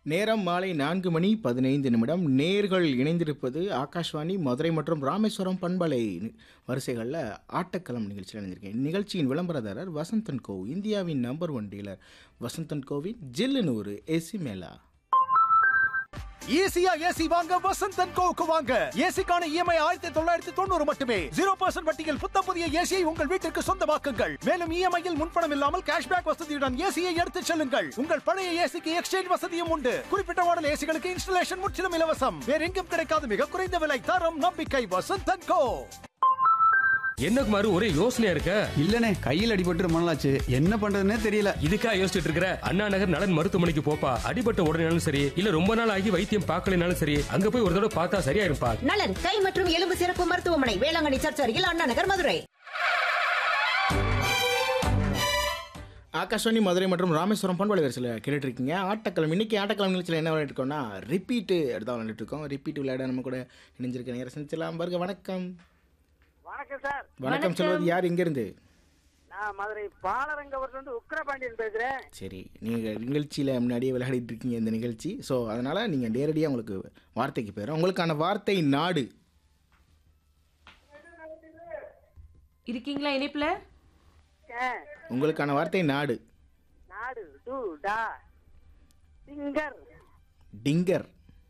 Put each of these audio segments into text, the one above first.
நேரம் மாலை நான்கு மணி பதினைந்து நிமிடம் நேர்கள் இணைந்திருப்பது ஆகாஷ்வாணி மதுரை மற்றும் ராமேஸ்வரம் பண்பலை வரிசைகளில் ஆட்டக்களம் நிகழ்ச்சியில் இணைந்திருக்கேன் நிகழ்ச்சியின் விளம்பரதாரர் வசந்தன் கோ இந்தியாவின் நம்பர் ஒன் டீலர் வசந்தன் கோவின் ஜில்லுன்னு ஒரு ஏசி மேலா ஈஸியா ஏசி வாங்க வசந்தன் கோவுக்கு வாங்க ஏசிக்கான இஎம்ஐ ஆயிரத்தி தொள்ளாயிரத்தி தொண்ணூறு மட்டுமே ஜீரோ பர்சன்ட் வட்டியில் புத்த புதிய ஏசியை உங்கள் வீட்டிற்கு சொந்தமாக்குங்கள் மேலும் இஎம்ஐயில் முன்பணம் இல்லாமல் கேஷ்பேக் வசதியுடன் ஏசியை எடுத்துச் செல்லுங்கள் உங்கள் பழைய ஏசிக்கு எக்ஸ்சேஞ்ச் வசதியும் உண்டு குறிப்பிட்ட மாடல் ஏசிகளுக்கு இன்ஸ்டலேஷன் முற்றிலும் இலவசம் வேற எங்கும் கிடைக்காத மிக குறைந்த விலை தரம் நம்பிக்கை வசந்தன் கோ என்ன குமாரு ஒரே யோசனையா இருக்க இல்லனே கையில் அடிபட்டு ரொம்ப நாளாச்சு என்ன பண்றதுன்னே தெரியல இதுக்கா யோசிச்சுட்டு இருக்கிற அண்ணா நகர் நலன் மருத்துவமனைக்கு போப்பா அடிபட்ட உடனேனாலும் சரி இல்ல ரொம்ப நாள் ஆகி வைத்தியம் பார்க்கலனாலும் சரி அங்க போய் ஒரு தடவை பார்த்தா சரியாயிருப்பா நலன் கை மற்றும் எலும்பு சிறப்பு மருத்துவமனை வேளாங்கண்ணி சர்ச் அருகில் அண்ணா நகர் மதுரை ஆகாஷ்வாணி மதுரை மற்றும் ராமேஸ்வரம் பண்பலை வரிசையில் கேட்டுட்டு இருக்கீங்க ஆட்டக்களம் இன்னைக்கு ஆட்டக்களம் நிகழ்ச்சியில் என்ன விளையாட்டு இருக்கோம்னா ரிப்பீட்டு எடுத்து விளையாண்டுட்டு இருக்கோம் ரிப்பீட் விளையாட நம்ம கூட இணைஞ்சிருக்க நேரம் செஞ்சலாம் பாருங்க வணக்கம் வணக்கம் சார் வணக்கம் சொல்வது யார் இங்கேருந்து நான் மதுரை பாலரங்கவரத்துல இருந்து உக்கிரபாண்டியன் பேசுறேன் சரி நீங்கள் நிகழ்ச்சியில் முன்னாடியே விளையாடிட்டு இருக்கீங்க இந்த நிகழ்ச்சி ஸோ அதனால் நீங்கள் நேரடியாக உங்களுக்கு வார்த்தைக்கு போயிடும் உங்களுக்கான வார்த்தை நாடு இருக்கீங்களா இணைப்புல ஆ, உங்களுக்கான வார்த்தை நாடு நாடு டு டா சிங்கர் டிங்கர்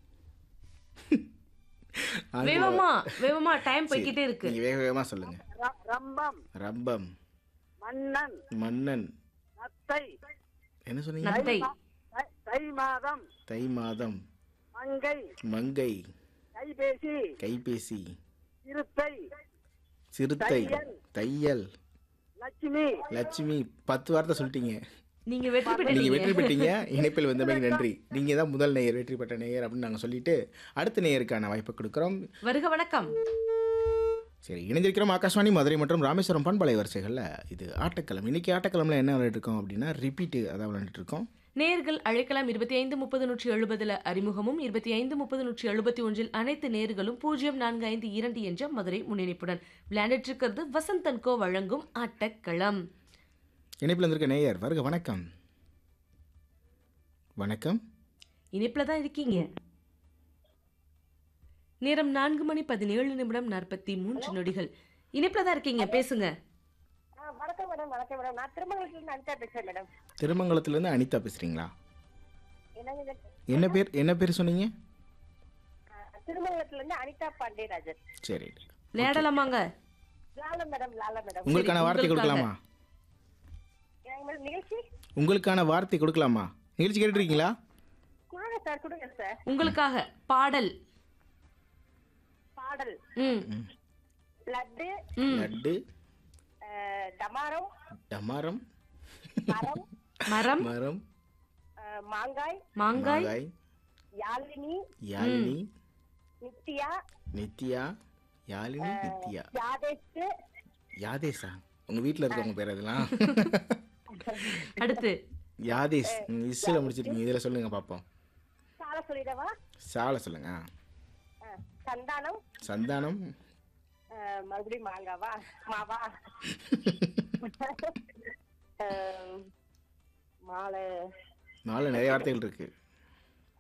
வேகமா வேகமா டைம் போய்கிட்டே இருக்கு நீங்கள் வேக வேகமாக சொல்லுங்கள் ர- ரம்பம் ரப்பம் மன்னன் மன்னன் நத்தை என்ன சொன்னீங்க நத்தை தை- தை மாதம் தை மாதம் மங்கை மங்கை கைபேசி கைபேசி இருத்தை சிறுத்தை தையல். தையல் லட்சுமி லட்சுமி பத்து வார்த்தை சொல்லிட்டீங்க நீங்க வெற்றி நீங்க பெற்றீங்க வெற்றி பெற்றீங்க இணைப்பில் வந்தமைக்கு நன்றி நீங்க தான் முதல் நேயர் வெற்றி பெற்ற நேயர் அப்படின்னு நாங்க சொல்லிட்டு அடுத்த நேயருக்கான வாய்ப்பு கொடுக்குறோம் வருக வணக்கம் சரி இணைந்திருக்கிறோம் ஆகாஷ்வாணி மதுரை மற்றும் ராமேஸ்வரம் பண்பலை வரிசைகளில் இது ஆட்டக்களம் இன்னைக்கு ஆட்டக்களம்ல என்ன விளையாட்டு இருக்கோம் அப்படின்னா ரிப்பீட்டு அதான் விளையாண்டுட்டு இருக்கோம் நேர்கள் அழைக்கலாம் இருபத்தி ஐந்து முப்பது நூற்றி எழுபதுல அறிமுகமும் இருபத்தி ஐந்து முப்பது நூற்றி எழுபத்தி ஒன்றில் அனைத்து நேர்களும் பூஜ்ஜியம் நான்கு ஐந்து இரண்டு என்ற மதுரை முன்னணிப்புடன் விளையாண்டுட்டு இருக்கிறது வசந்தன் கோ வழங்கும் ஆட்டக்களம் இணைப்பில் வந்திருக்க நேயர் வருக வணக்கம் வணக்கம் இணைப்புல தான் இருக்கீங்க நேரம் நான்கு மணி பதினேழு நிமிடம் நாற்பத்தி மூன்று நொடிகள் இணைப்புல தான் இருக்கீங்க பேசுங்க வணக்கம் மேடம் வணக்கம் மேடம் நான் திருமணத்துல இருந்து அனிதா பேசுறேன் மேடம் திருமங்கலத்துலேருந்து அனிதா பேசுறீங்களா என்னங்க என்ன பேர் என்ன பேர் சொன்னீங்க திருமணத்துல இருந்து அனிதா பாண்டியராஜன் சரி விளையாடலாமாங்க லால மேடம் லால மேடம் உங்களுக்கான சரி, வார்த்தை உங்களுக்காக. கொடுக்கலாமா எனக்கு மேடம் நிகழ்ச்சி உங்களுக்கான வார்த்தை கொடுக்கலாமா நிகழ்ச்சி கேட்டுருக்கீங்களா கொடுங்க சார் கொடுங்க சார் உங்களுக்காக பாடல் பாடல் ம் லட்டு ம் லட்டு அஹ், டமாரம் டமாரம் மரம் மரம் மரம் அஹ், மாங்காய் மாங்காய் மாங்காய் யாழினி யாழினி நித்யா நித்யா யாழினி நித்யா யாதேஷ் யாதேஷா உங்க வீட்ல இருக்கவங்க பேர் அதெல்லாம் அடுத்து யாதேஷ் இஸ்ல முடிச்சிருக்கீங்க இதுல சொல்லுங்க பாப்போம் சால சொல்லிடவா சாலை சொல்லுங்க ஆ. அஹ், சந்தானம் சந்தானம் அஹ், மறுபடியும் மாங்காவா மாவா அஹ், மாலை நாலு நிறைய வார்த்தைகள் இருக்கு